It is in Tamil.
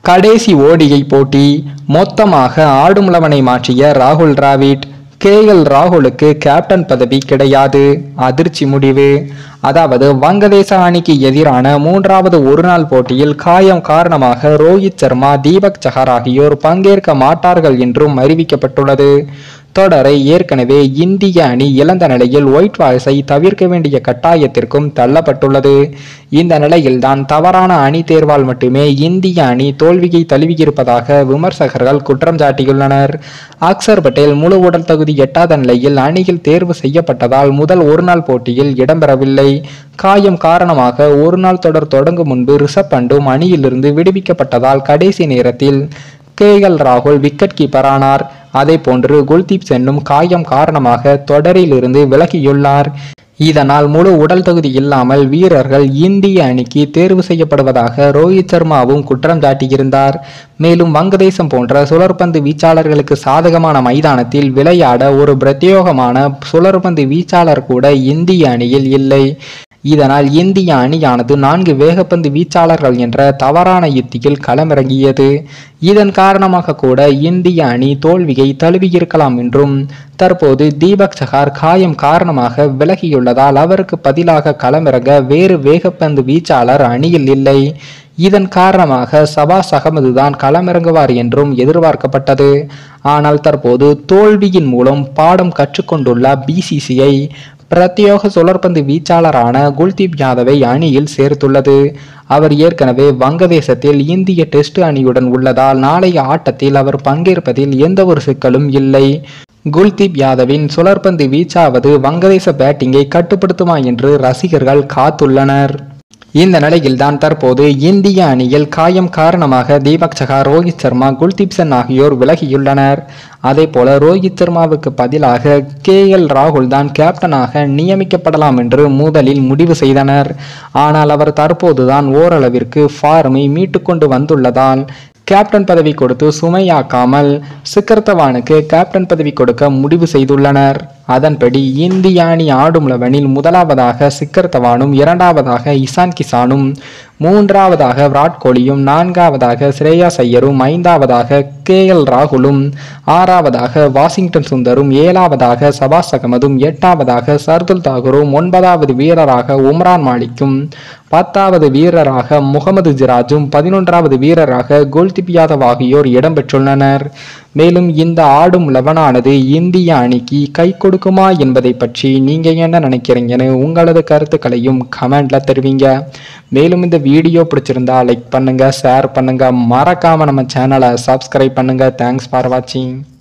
கடைசி ஓடியை போட்டி மொத்தமாக ஆடுமுளவனை மாற்றிய ராகுல் டிராவிட் கே எல் ராகுலுக்கு கேப்டன் பதவி கிடையாது அதிர்ச்சி முடிவு அதாவது வங்கதேச அணிக்கு எதிரான மூன்றாவது ஒருநாள் போட்டியில் காயம் காரணமாக ரோஹித் சர்மா தீபக் சஹர் ஆகியோர் பங்கேற்க மாட்டார்கள் என்றும் அறிவிக்கப்பட்டுள்ளது தொடரை ஏற்கனவே இந்திய அணி இழந்த நிலையில் ஒயிட் வாய்ஸை தவிர்க்க வேண்டிய கட்டாயத்திற்கும் தள்ளப்பட்டுள்ளது இந்த நிலையில்தான் தவறான அணி தேர்வால் மட்டுமே இந்திய அணி தோல்வியை தழுவியிருப்பதாக விமர்சகர்கள் குற்றம் சாட்டியுள்ளனர் அக்சர் பட்டேல் முழு உடல் தகுதி எட்டாத நிலையில் அணியில் தேர்வு செய்யப்பட்டதால் முதல் ஒருநாள் போட்டியில் இடம்பெறவில்லை காயம் காரணமாக ஒருநாள் தொடர் தொடங்கும் முன்பு ரிஷப் பண்டும் அணியிலிருந்து விடுவிக்கப்பட்டதால் கடைசி நேரத்தில் கே எல் ராகுல் விக்கெட் கீப்பர் ஆனார் அதே போன்று குல்தீப் சென்னும் காயம் காரணமாக தொடரிலிருந்து விலகியுள்ளார் இதனால் முழு உடல் தகுதி இல்லாமல் வீரர்கள் இந்திய அணிக்கு தேர்வு செய்யப்படுவதாக ரோஹித் சர்மாவும் குற்றம் சாட்டியிருந்தார் மேலும் வங்கதேசம் போன்ற சுழற்பந்து வீச்சாளர்களுக்கு சாதகமான மைதானத்தில் விளையாட ஒரு பிரத்யேகமான சுழற்பந்து வீச்சாளர் கூட இந்திய அணியில் இல்லை இதனால் இந்திய அணியானது நான்கு வேகப்பந்து வீச்சாளர்கள் என்ற தவறான யுத்தியில் களமிறங்கியது இதன் காரணமாக கூட இந்திய அணி தோல்வியை தழுவியிருக்கலாம் என்றும் தற்போது தீபக் சஹார் காயம் காரணமாக விலகியுள்ளதால் அவருக்கு பதிலாக களமிறங்க வேறு வேகப்பந்து வீச்சாளர் அணியில் இல்லை இதன் காரணமாக சபாஸ் அகமது தான் களமிறங்குவார் என்றும் எதிர்பார்க்கப்பட்டது ஆனால் தற்போது தோல்வியின் மூலம் பாடம் கற்றுக்கொண்டுள்ள பிசிசிஐ பிரத்யேக சுழற்பந்து வீச்சாளரான குல்தீப் யாதவை அணியில் சேர்த்துள்ளது அவர் ஏற்கனவே வங்கதேசத்தில் இந்திய டெஸ்ட் அணியுடன் உள்ளதால் நாளைய ஆட்டத்தில் அவர் பங்கேற்பதில் எந்த ஒரு சிக்கலும் இல்லை குல்தீப் யாதவின் சுழற்பந்து வீச்சாவது வங்கதேச பேட்டிங்கை கட்டுப்படுத்துமா என்று ரசிகர்கள் காத்துள்ளனர் இந்த நிலையில்தான் தற்போது இந்திய அணியில் காயம் காரணமாக தீபக் சஹா ரோஹித் சர்மா குல்தீப் சென் ஆகியோர் விலகியுள்ளனர் அதே போல ரோஹித் சர்மாவுக்கு பதிலாக கே எல் ராகுல் தான் கேப்டனாக நியமிக்கப்படலாம் என்று முதலில் முடிவு செய்தனர் ஆனால் அவர் தற்போதுதான் ஓரளவிற்கு ஃபார்மை மீட்டுக்கொண்டு வந்துள்ளதால் கேப்டன் பதவி கொடுத்து சுமையாக்காமல் சிக்கர் தவானுக்கு கேப்டன் பதவி கொடுக்க முடிவு செய்துள்ளனர் அதன்படி இந்திய அணி ஆடும் லெவனில் முதலாவதாக சிக்கர் தவானும் இரண்டாவதாக இசான் கிசானும் மூன்றாவதாக விராட் கோலியும் நான்காவதாக ஸ்ரேயாஸ் ஐயரும் ஐந்தாவதாக கே எல் ராகுலும் ஆறாவதாக வாஷிங்டன் சுந்தரும் ஏழாவதாக சபாஸ் அகமதும் எட்டாவதாக சர்துல் தாகூரும் ஒன்பதாவது வீரராக உம்ரான் மாலிக்கும் பத்தாவது வீரராக முகமது ஜிராஜும் பதினொன்றாவது வீரராக குல்தீப் யாதவ் ஆகியோர் இடம்பெற்றுள்ளனர் மேலும் இந்த ஆடும் லெவனானது இந்திய அணிக்கு கை கொடுக்குமா என்பதை பற்றி நீங்க என்ன நினைக்கிறீங்கன்னு உங்களது கருத்துக்களையும் கமெண்ட்ல தெரிவிங்க மேலும் இந்த வீடியோ பிடிச்சிருந்தா லைக் பண்ணுங்க ஷேர் பண்ணுங்க மறக்காம நம்ம சேனலை சப்ஸ்கிரைப் பண்ணுங்க தேங்க்ஸ் ஃபார் வாட்சிங்